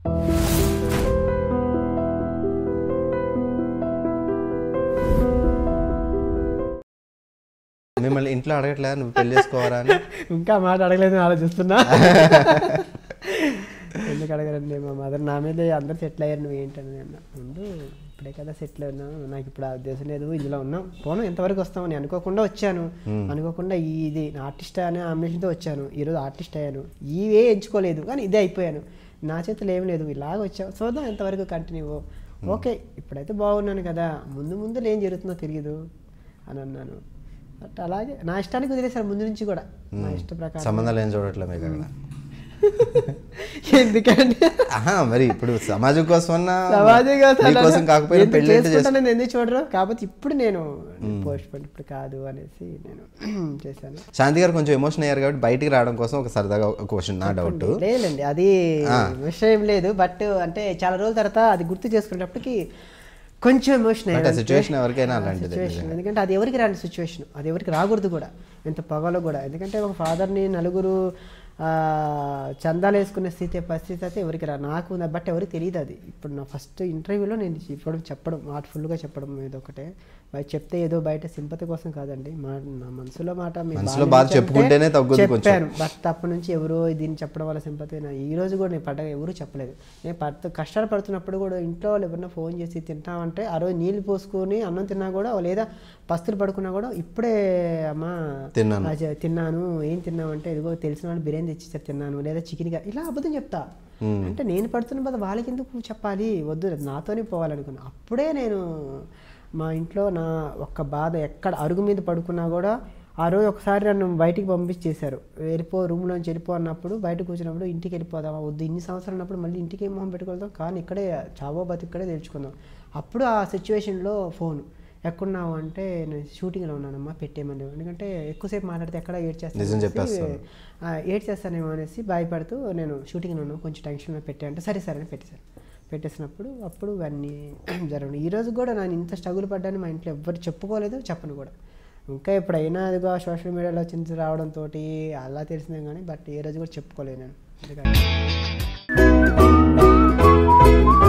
మిమ్మల్ని ఇంట్లో అడగట్లే నువ్వు పెళ్లి చేసుకోవాలా అని ఇంకా మాట అడగలేదు ఆలోచిస్తున్నా ఎందుకు అడగరండి మా మదర్ నా మీద అందరు సెటిల్ అయ్యారు నువ్వు ఏంటని అన్న ముందు ఇప్పుడే కదా సెటిల్ అయినా నాకు ఇప్పుడు ఆ ఉద్దేశం లేదు ఇందులో ఉన్నాం పోను ఎంతవరకు వస్తామని అనుకోకుండా వచ్చాను అనుకోకుండా ఈ ఇది ఆర్టిస్ట్ అనే అంబిషన్తో వచ్చాను ఈరోజు ఆర్టిస్ట్ అయ్యాను ఇవే ఎంచుకోలేదు కానీ ఇదే అయిపోయాను నా చేతులు ఏం లేదు ఇలాగ వచ్చావు చూద్దాం ఎంతవరకు కంటిన్యూ ఓకే ఇప్పుడైతే బాగున్నాను కదా ముందు ముందు ఏం జరుగుతుందో తెలియదు అని అన్నాను బట్ అలాగే నా ఇష్టానికి వదిలేశారు ముందు నుంచి కూడా నా ఇష్ట ప్రకారం సంబంధాలు ఏం చూడట్లే మీకు అక్కడ ఎందుకంటే ఆహా మరి ఇప్పుడు సమాజం కోసం సమాజం కోసం కోసం కాకపోయినా ఎందుకు పెళ్లి అయితే చేసుకుంటాను నేను ఎందుకు చూడరు కాకపోతే ఇప్పుడు నేను పోస్ట్ పోన్ ఇప్పుడు కాదు అనేసి నేను చేశాను శాంతి గారు కొంచెం ఎమోషన్ అయ్యారు కాబట్టి బయటికి రావడం కోసం ఒక సరదాగా ఒక క్వశ్చన్ నా డౌట్ లేదండి అది విషయం లేదు బట్ అంటే చాలా రోజుల తర్వాత అది గుర్తు చేసుకునేటప్పటికి కొంచెం ఎమోషన్ అంటే సిచ్యువేషన్ ఎవరికైనా అలాంటిది సిచ్యువేషన్ ఎందుకంటే అది ఎవరికి రాని సిచ్యువేషన్ అది ఎవరికి రాకూడదు కూడా ఎంత పగలో కూడా ఎందుకంటే ఒక ఫాదర్ని నలుగురు ఆ, చందాలు వేసుకునే స్థితి పరిస్థితి అయితే ఎవరికి రా నాకు ఉంది బట్ ఎవరికి తెలియదు అది ఇప్పుడు నా ఫస్ట్ ఇంటర్వ్యూలో నేను ఇప్పుడు చెప్పడం మాట ఫుల్గా చెప్పడం ఏదో ఒకటే బయట చెప్తే ఏదో బయట సింపతి కోసం కాదండి మా నా మనసులో మాట మీ మనసులో బాధ బాధ నుంచి చెప్పుకుంటేనే అంటే తగ్గుద్ది కొంచెం. చెప్పాను బట్ అప్పటి నుంచి ఎవరో దీన్ని చెప్పడం వల్ల సింపతి నా ఈ రోజు కూడా నేను పడ్డ ఎవరు చెప్పలేదు నేను పడుతూ కష్టాలు పడుతున్నప్పుడు కూడా ఇంట్లో వాళ్ళు ఎవరన్నా ఫోన్ చేసి తింటామంటే ఆ రోజు నీళ్ళు పోసుకొని అన్నం తిన్నా కూడా లేదా పస్తులు పడుకున్నా కూడా ఇప్పుడే అమ్మా తిన్నాను. ఆ చె- తిన్నాను ఏం తిన్నామంటే ఇదిగో తెలిసిన వాళ్ళు బిర్యానీ తెచ్చిచ్చారు తిన్నాను లేదా చికెన్ ఇలా అబద్ధం చెప్తా అంటే నేను పడుతున్న బాధ వాళ్ళకి ఎందుకు చెప్పాలి వద్దు నాతోనే పోవాలనుకున్నా అప్పుడే నేను మా ఇంట్లో నా ఒక్క బాధ ఎక్కడ అరుగు మీద పడుకున్నా కూడా ఆ రోజు ఒకసారి నన్ను బయటికి పంపించేశారు వెళ్ళిపో రూమ్లోంచి వెళ్ళిపో అన్నప్పుడు బయట కూర్చున్నప్పుడు ఇంటికి వెళ్ళిపోదామా వద్దు ఇన్ని సంవత్సరాలు ఉన్నప్పుడు మళ్ళీ ఇంటికి ఏం మొహం పెట్టుకోదాం కానీ ఇక్కడే చావో బతి ఇక్కడే తెలుసుకుందాం అప్పుడు ఆ సిచ్యువేషన్లో ఫోన్ ఎక్కడున్నావు అంటే నేను షూటింగ్లో ఉన్నానమ్మా పెట్టేయమని ఎందుకంటే ఎక్కువసేపు మాట్లాడితే ఎక్కడ ఏడ్ నిజం చేస్తాను చెప్పేస్తాను. ఏడ్ చేస్తానేమో అనేసి భయపడుతూ నేను షూటింగ్లో ఉన్నాను కొంచెం టెన్షన్లో పెట్టా అంటే సరే సరే అని పెట్టేశాను పెట్టేసినప్పుడు అప్పుడు ఇవన్నీ జరగడం ఈ రోజు కూడా నేను ఇంత స్ట్రగుల్ పడ్డాను మా ఇంట్లో ఎవ్వరు చెప్పుకోలేదు చెప్పను కూడా ఇంకా ఎప్పుడైనా అదిగో సోషల్ మీడియాలో చిన్న రావడంతో అలా తెలిసిందే కానీ బట్ ఏ రోజు కూడా చెప్పుకోలేదు నేను ఎందుకంటే